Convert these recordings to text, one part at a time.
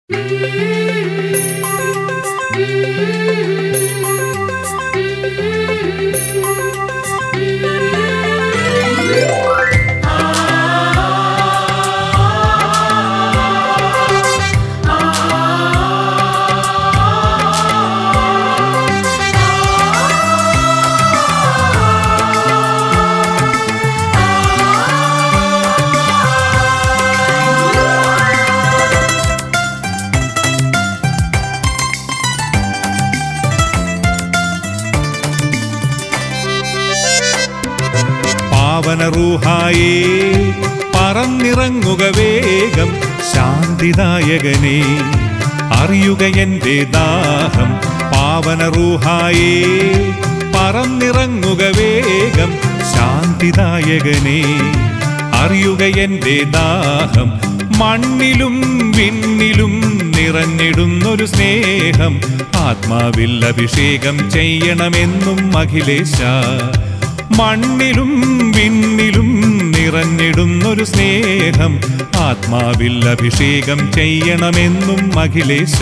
പാവനറൂഹായേ പറന്നിറങ്ങുക വേഗം ശാന്തിദായകനെ അറിയുക എന്റെ ദാഹം പാവനറൂഹായേ പറന്നിറങ്ങുക വേഗം ശാന്തിദായകനെ അറിയുക എന്റെ ദാഹം മണ്ണിലും വിണ്ണിലും നിറഞ്ഞിടുന്നൊരു സ്നേഹം ആത്മാവിൽ അഭിഷേകം ചെയ്യണമെന്നും അഖിലേശ മണ്ണിലും വിണ്ണിലും നിറഞ്ഞിടുന്നൊരു സ്നേഹം ആത്മാവിൽ അഭിഷേകം ചെയ്യണമെന്നും അഖിലേശ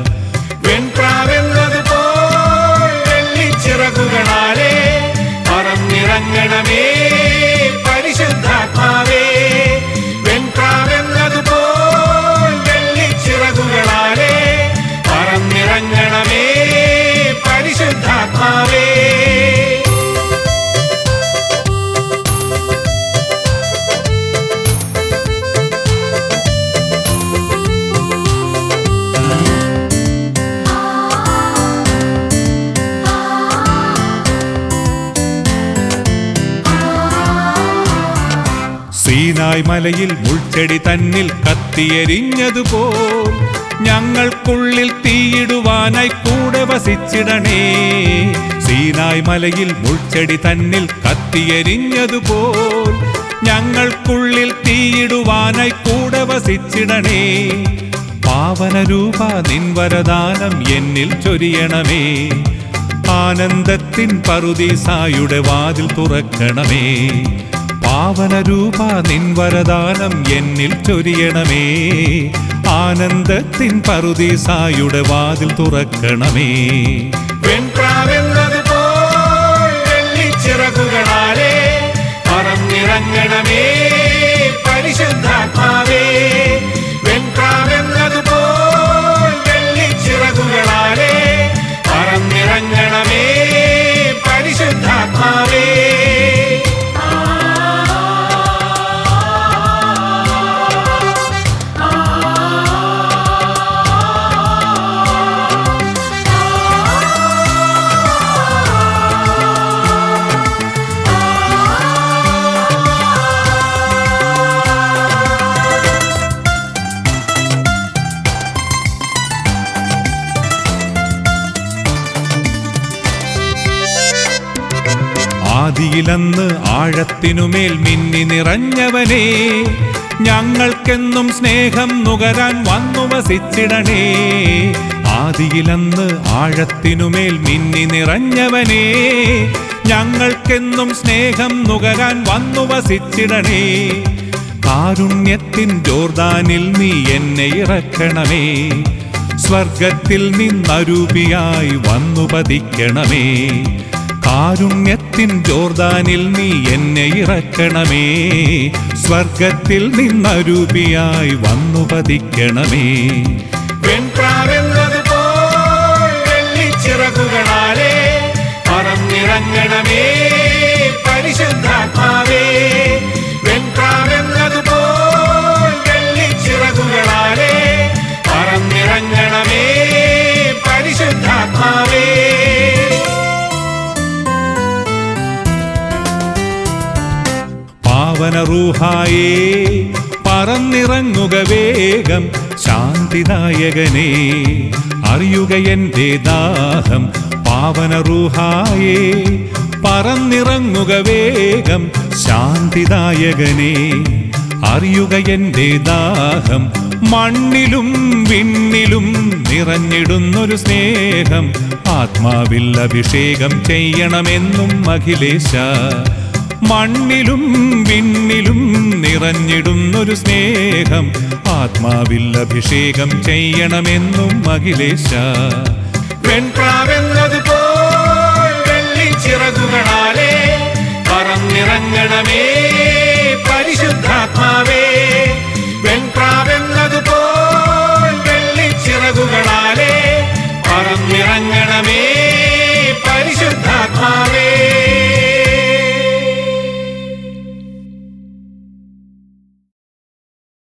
വെൺപ്രാവെന്നതുപോൽ വെള്ളിച്ചിറകുകളാലേ പറന്നിറങ്ങണമേ പരിശുദ്ധാത്മാവേ വെൺപ്രാവെന്നതുപോൽ വെള്ളിച്ചിറകുകളാലേ പറന്നിറങ്ങണമേ പരിശുദ്ധാത്മാവേ സീനായ് മലയിൽ മുൾച്ചെടി തന്നിൽ കത്തിയെരിഞ്ഞതുപോൽ ഞങ്ങൾക്കുള്ളിൽ തീയിടുവാനായി കൂടെ വസിച്ചിടണേ സീനായ് മലയിൽ മുൾച്ചെടി തന്നിൽ കത്തിയെരിഞ്ഞതുപോൽ ഞങ്ങൾക്കുള്ളിൽ തീയിടുവാനായി കൂടെ വസിച്ചിടണേ പാവനരൂപ നിൻവരദാനം എന്നിൽ ചൊരിയണമേ ആനന്ദത്തിൻ പറുദീസായുടെ വാതിൽ തുറക്കണമേ പാവനരൂപ നിൻവരദാനം എന്നിൽ ചൊരിയണമേ ആനന്ദത്തിൻ പറുദീസായുടെ വാതിൽ തുറക്കണമേ വെൺപ്രാവെന്നതുപോൽ വെള്ളിച്ചിറകുകളാലേ പറന്നിറങ്ങണമേ പരിശുദ്ധാത്മാവേ വെൺപ്രാവെന്നതുപോൽ വെള്ളിച്ചിറകുകളാലേ പറന്നിറങ്ങണമേ പരിശുദ്ധാത്മാവേ ആദിയിലന്ന് ആഴത്തിനുമേൽ മിന്നി നിറഞ്ഞവനെ ഞങ്ങൾക്കെന്നും സ്നേഹം നുകരാൻ വന്നു വസിച്ചിടണേ ആദിയിലന്ന് ആഴത്തിനുമേൽ മിന്നി നിറഞ്ഞവനെ ഞങ്ങൾക്കെന്നും സ്നേഹം നുകരാൻ വന്നു വസിച്ചിടണേ കാരുണ്യത്തിൻ ജോർദാനിൽ നീ എന്നെ ഇറക്കണമേ സ്വർഗത്തിൽ നിന്നരൂപിയായി വന്നു പതിക്കണമേ കാരുണ്യത്തിൻ ജോർദാനിൽ നീ എന്നെ ഇറക്കണമേ സ്വർഗത്തിൽ നിന്നരൂപിയായി വന്നു പതിക്കണമേ വെൺപ്രാവെന്നതുപോൽ വെള്ളിച്ചിറകുകളാലേ പറന്നിറങ്ങണമേ പരിശുദ്ധാത്മാവേ വെൺപ്രാവെന്നതുപോൽ വെള്ളിച്ചിറകുകളാലേ പറന്നിറങ്ങണമേ പരിശുദ്ധാത്മാവേ പാവനറൂഹായേ പറന്നിറങ്ങുക വേഗം ശാന്തിദായകനെ അറിയുക എന്റെ ദാഹം പാവനറൂഹായേ പറന്നിറങ്ങുക വേഗം ശാന്തിദായകനെ അറിയുക എന്റെ ദാഹം മണ്ണിലും വിണ്ണിലും നിറഞ്ഞിടുന്നൊരു സ്നേഹം ആത്മാവിൽ അഭിഷേകം ചെയ്യണമെന്നും അഖിലേശ മണ്ണിലും വിണ്ണിലും നിറഞ്ഞിടുന്നൊരു സ്നേഹം ആത്മാവിൽ അഭിഷേകം ചെയ്യണമെന്നും അഖിലേശ വെൺപ്രാവെന്നതുപോൽ വെള്ളിച്ചിറകുകളാലേ പറന്നിറങ്ങണമേ